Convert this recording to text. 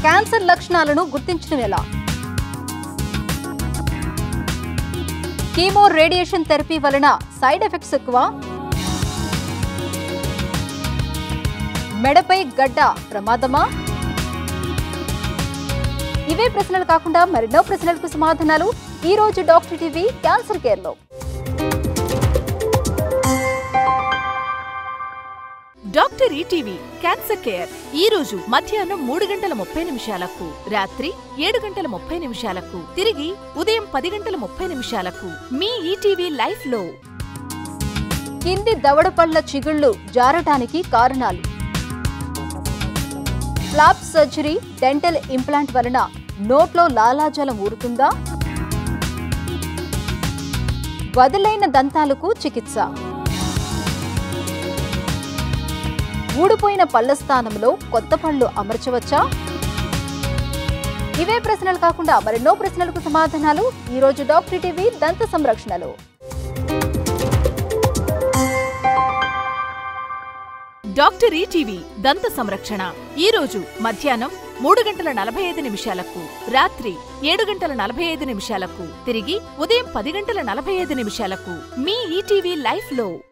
cancer లక్షణాలను గుర్తించడం ఎలా కీమో రేడియేషన్ థెరపీ వలన సైడ్ ఎఫెక్ట్స్ ఎక్కువ మెడపై గడ్డ ప్రమాదమా ఇవే ప్రశ్నలు కాకుండా మరెన్నో ప్రశ్నలకు సమాధానాలు ఈ రోజు డాక్టర్ టీవీ క్యాన్సర్ కేర్ లో డాక్టర్ ఈటీవీ క్యాన్సర్ కేర్ ఈ రోజు మధ్యాహ్నం మూడు గంటల ముప్పై నిమిషాలకు రాత్రి ఏడు గంటల ముప్పై నిమిషాలకు తిరిగి ఉదయం పది గంటల ముప్పై నిమిషాలకు మీ ఈటీవీ లైఫ్ లో కింది దవడ పళ్ళ చిగుళ్ళు జారటానికి కారణాలు ఫ్లాప్ సర్జరీ డెంటల్ ఇంప్లాంట్ వలన నోట్లో లాలాజలం ఊరుతుందా వదిలైన దంతాలకు చికిత్స ఊడిపోయిన పళ్ళ స్థానంలో కొత్త పళ్ళు అమర్చవచ్చా ఇవే ప్రశ్నలు కాకుండా మరెన్నో ప్రశ్నలకు సమాధానాలు ఈ రోజు డాక్టర్ టీవీ దంత సంరక్షణలో డాక్టర్ ఈటీవీ దంత సంరక్షణ ఈ రోజు మధ్యాహ్నం మూడు గంటల నలభై ఐదు నిమిషాలకు రాత్రి ఏడు గంటల నలభై ఐదు నిమిషాలకు తిరిగి ఉదయం పది గంటల నలభై ఐదు నిమిషాలకు మీ ఈటీవీ లైఫ్ లో